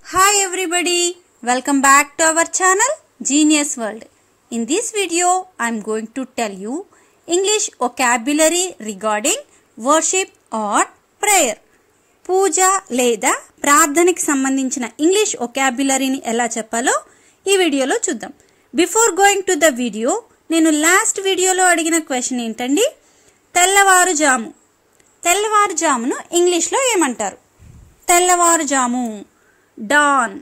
Hi everybody, welcome back to our channel Genius World. In this video, I am going to tell you English vocabulary regarding worship or prayer. పూజ లేదా ప్రార్థనకి సంబంధించిన English ఒకాబులరీని ఎలా చెప్పాలో ఈ వీడియోలో చూద్దాం before going to the video నేను last వీడియోలో అడిగిన క్వశ్చన్ ఏంటండి తెల్లవారుజాము తెల్లవారుజామును ఇంగ్లీష్లో ఏమంటారు తెల్లవారుజాము డాన్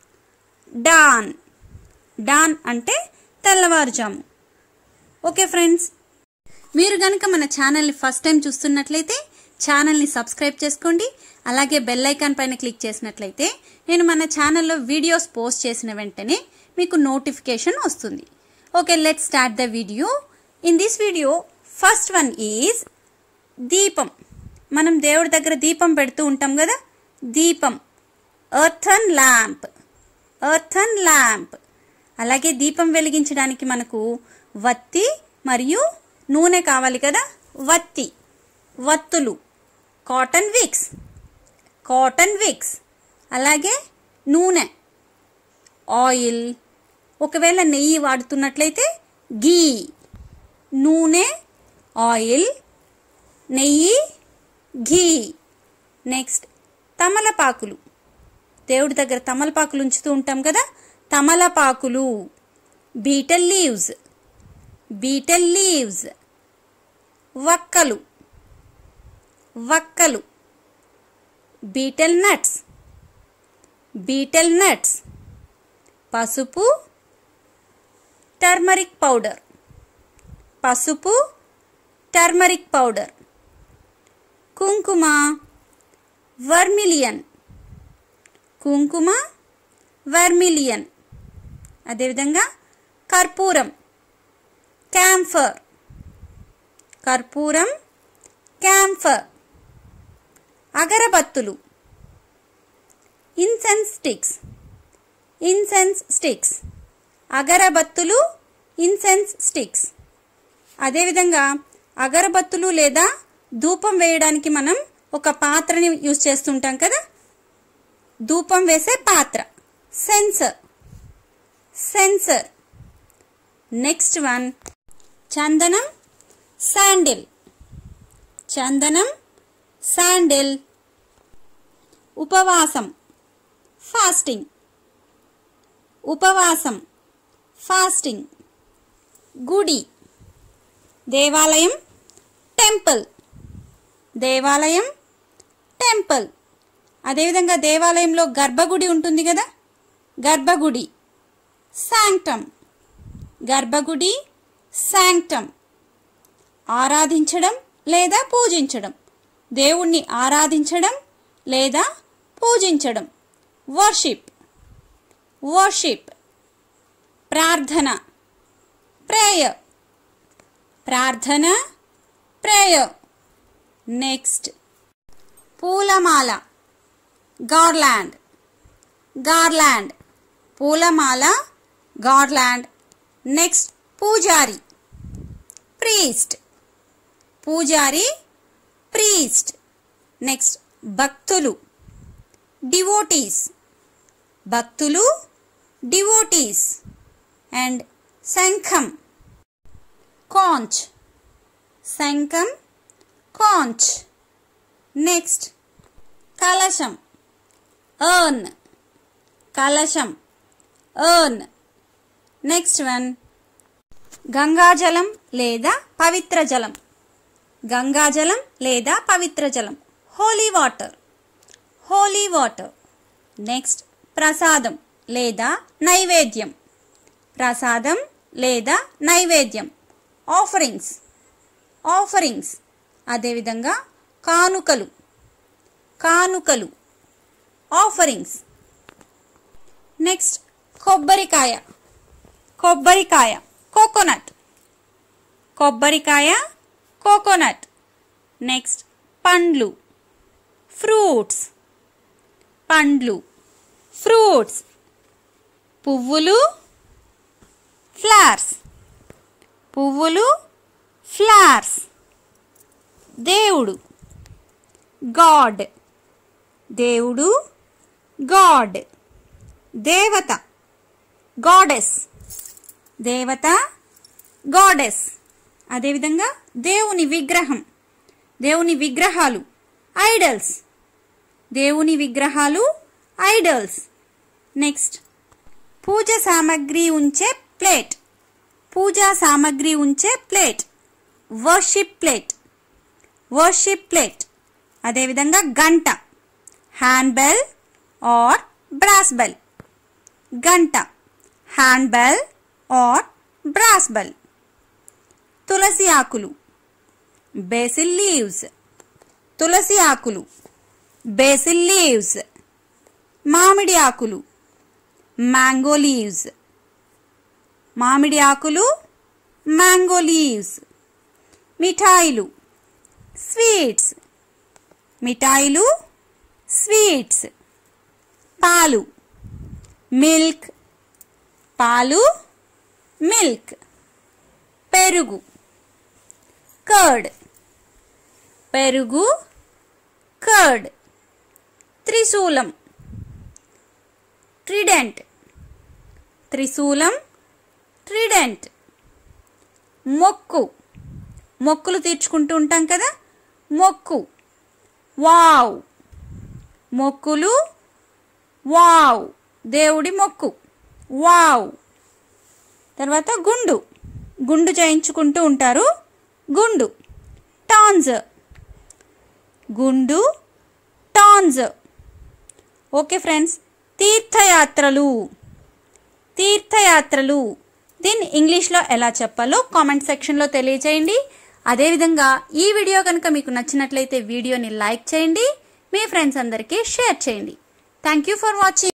డాన్ డాన్ అంటే తెల్లవారుజాము ఓకే ఫ్రెండ్స్ మీరు కనుక మన ఛానల్ని ఫస్ట్ టైం చూస్తున్నట్లయితే ఛానల్ని సబ్స్క్రైబ్ చేసుకోండి అలాగే బెల్ ఐకాన్ పైన క్లిక్ చేసినట్లయితే నేను మన ఛానల్లో వీడియోస్ పోస్ట్ చేసిన వెంటనే మీకు నోటిఫికేషన్ వస్తుంది okay let start the video in this video first one is దీపం మనం దేవుడి దగ్గర దీపం పెడుతూ ఉంటాం కదా దీపం ఎర్థన్ ల్యాంప్ ఎర్థన్ ల్యాంప్ అలాగే దీపం వెలిగించడానికి మనకు వత్తి మరియు నూనె కావాలి కదా వత్తి వత్తులు కాటన్ విక్స్ కాటన్ విక్స్ అలాగే నూనె ఆయిల్ ఒకవేళ నెయ్యి వాడుతున్నట్లయితే గీ నూనె ఆయిల్ నెయ్యి ఘీ నెక్స్ట్ తమలపాకులు దేవుడి దగ్గర తమలపాకులు ఉంచుతూ ఉంటాం కదా తమలపాకులు బీటల్ లీవ్స్ బీటల్ లీవ్స్ వక్కలు వక్కలు బీటల్ నట్స్ బీటల్ నట్స్ పసుపు టర్మరిక్ పౌడర్ పసుపు టర్మరిక్ పౌడర్ కుంకుమ వర్మిలియన్ కుంకుమ వర్మిలియన్ అదేవిధంగా కర్పూరం క్యాంఫర్ కర్పూరం క్యాంఫర్ అగరబత్తులు ఇన్సెన్స్ స్టిక్స్ ఇన్సెన్స్ స్టిక్స్ అగరబత్తులు ఇన్సెన్స్ స్టిక్స్ అదేవిధంగా అగరబత్తులు లేదా ధూపం వేయడానికి మనం ఒక పాత్రని యూజ్ చేస్తుంటాం కదా ధూపం వేసే పాత్ర సెన్సర్ సెన్సర్ నెక్స్ట్ వన్ చందనం శాండిల్ చందనం శాండిల్ ఉపవాసం ఫాస్టింగ్ ఉపవాసం ఫాస్టింగ్ గుడి దేవాలయం టెంపుల్ దేవాలయం టెంపుల్ అదేవిధంగా దేవాలయంలో గర్భగుడి ఉంటుంది కదా గర్భగుడి శాంక్టమ్ గర్భగుడి శాంక్టమ్ ఆరాధించడం లేదా పూజించడం దేవుణ్ణి ఆరాధించడం లేదా పూజించడం వర్షిప్ వర్షిప్ ప్రార్థన ప్రేయర్ ప్రార్థన ప్రేయర్ నెక్స్ట్ పూలమాల గార్లాండ్ గార్లాండ్ పూలమాల గార్లాండ్ నెక్స్ట్ పూజారి ప్రీస్ట్ పూజారి ప్రీస్ట్ నెక్స్ట్ భక్తులు డివోటీస్ భక్తులు డివోటీస్ అండ్ శంఖం కాంచ్ శంఖం కాంచ్ నెక్స్ట్ కలశం ఎర్న్ కలశం ఎర్న్ నెక్స్ట్ వన్ గంగాజలం లేదా పవిత్ర జలం గంగాజలం లేదా పవిత్ర జలం holy water holy water next ప్రసాదం లేదా నైవేద్యం ప్రసాదం లేదా నైవేద్యం ఆఫరింగ్స్ ఆఫరింగ్స్ అదేవిధంగా కానుకలు కానుకలు ఆఫరింగ్స్ నెక్స్ట్ కొబ్బరికాయ కొబ్బరికాయ కోకోనట్ కొబ్బరికాయ కోకోనట్ నెక్స్ట్ పండ్లు ఫ్రూట్స్ పండ్లు ఫ్రూట్స్ పువ్వులు ఫ్లవర్స్ పువ్వులు ఫ్లవర్స్ దేవుడు గాడ్ దేవుడు గాడ్ దేవత గాడెస్ దేవత గాడెస్ అదేవిధంగా దేవుని విగ్రహం దేవుని విగ్రహాలు ఐడల్స్ దేవుని విగ్రహాలు ఐడల్స్ నెక్స్ట్ పూజ సామాగ్రి ఉంచే ప్లేట్ పూజా సామాగ్రి ఉంచే plate worship plate worship plate అదేవిధంగా గంట hand bell or brass bell గంట hand bell or brass bell తులసి ఆకులు బేసిల్ లీవ్స్ తులసి ఆకులు బేసిల్ లీవ్స్ మామిడి ఆకులు మ్యాంగో లీవ్స్ మామిడి ఆకులు మ్యాంగో లీవ్స్ మిఠాయిలు స్వీట్స్ మిఠాయిలు స్వీట్స్ పాలు మిల్క్ పాలు మిల్క్ పెరుగు కర్డ్ పెరుగు కర్డ్ త్రిశూలం ట్రిడెంట్ త్రిశూలం ట్రిడెంట్ మొక్కు మొక్కులు తీర్చుకుంటూ ఉంటాం కదా మొక్కు వావ్ మొక్కులు వావ్ దేవుడి మొక్కు వావ్ తర్వాత గుండు గుండు చేయించుకుంటూ ఉంటారు గుండు టాన్స్ గుండు టాన్స్ ఓకే ఫ్రెండ్స్ తీర్థయాత్రలు తీర్థయాత్రలు దీన్ని ఇంగ్లీష్లో ఎలా చెప్పాలో కామెంట్ సెక్షన్లో తెలియజేయండి అదేవిధంగా ఈ వీడియో కనుక మీకు నచ్చినట్లయితే వీడియోని లైక్ చేయండి మీ ఫ్రెండ్స్ అందరికీ షేర్ చేయండి థ్యాంక్ యూ ఫర్ వాచింగ్